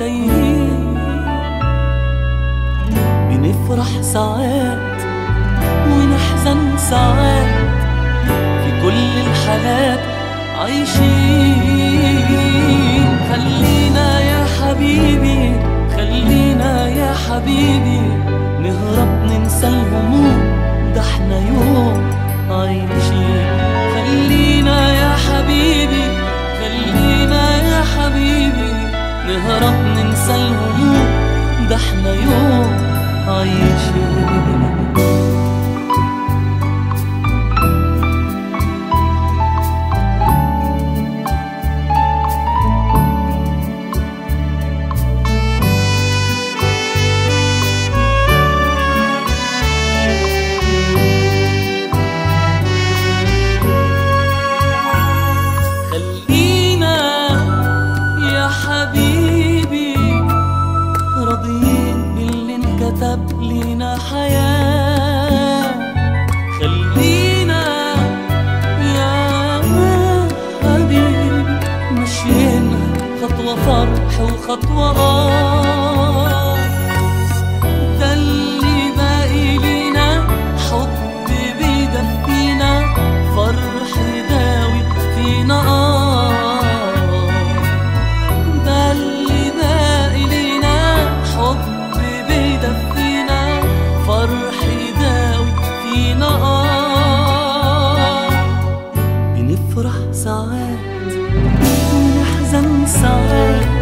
تايهين بنفرح ساعات ونحزن ساعات في كل الحالات عايشين خلينا يا حبيبي خلينا يا حبيبي نهرب ننسى الهموم ده احنا يوم عايشين خلينا يا حبيبي خلينا يا حبيبي نهرب ننسى الهموم ده احنا يوم عايشين خلينا يا حبيبي راضيين باللي انكتب لينا حياة خلينا يا حبيبي مشينا خطوة فرح وخطوة آه ده اللي باقي لينا حب بيدفينا فرح يداوي فينا آه ده اللي باقي لينا حب بيدفينا فرح يداوي فينا آه بنفرح ساعات ونحزن ساعات